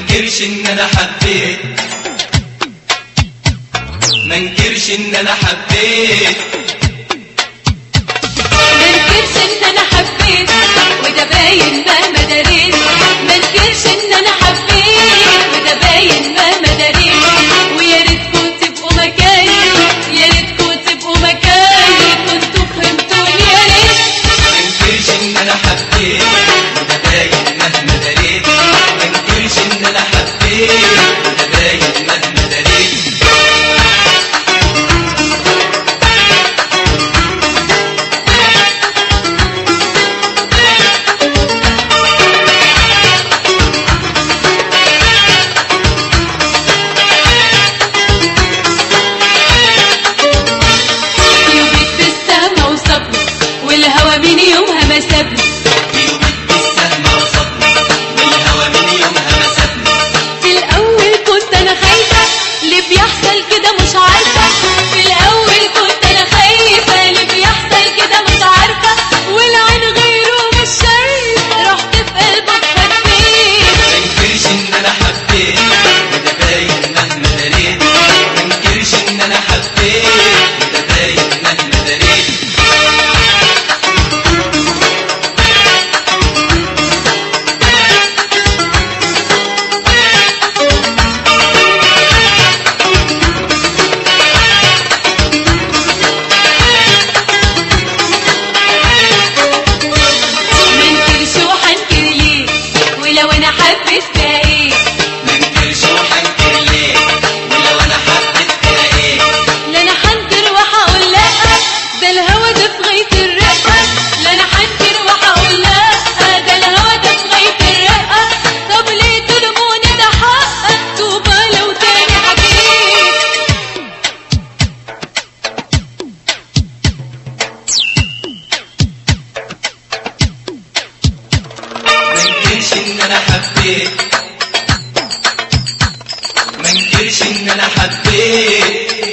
منكرش ان انا حبيت منكرش ان انا حبيت منكرش ان انا حبيت وده باين مهما دريت منكرش ان انا حبيت وده باين مهما دريت ويا ريتكم تبقوا مكاني يا ريتكم تبقوا مكاني كنتوا فهمتوني يا ريت منكرش ان انا حبيت وده باين مهما دريت منكرش ان انا حبيت وده باين مهما دريت يوبيك بالسهم وصبني والهوى من يومها ما سابني يومك بالسهم وصدني والهوى من يومها مسكني في الأول كنت أنا خايفة اللي بيحصل كده مش عارفة في الأول كنت أنا خايفة اللي بيحصل كده مش عارفة والعين غيره مش شايفة رحت في قلبك خبيت منكرش ان انا حبيت وده باين مهما دريت منكرش ان انا حبيت وده باين مهما دريت منكرش وحنكر ليه ولو أنا حبيت فيها إيه منكرش وحنكر ليه ولو انا حبيت فيها ايه لا أنا حنكر وهقول لأ ده الهوى ده في غاية الرقة لا أنا حنكر وهقول لأ ده الهوى ده في غاية الرقة طب ليه تلوموني ده حقك طوبى لو تاني حكيت منكرش ان انا حبيت منكرش ان انا حبيت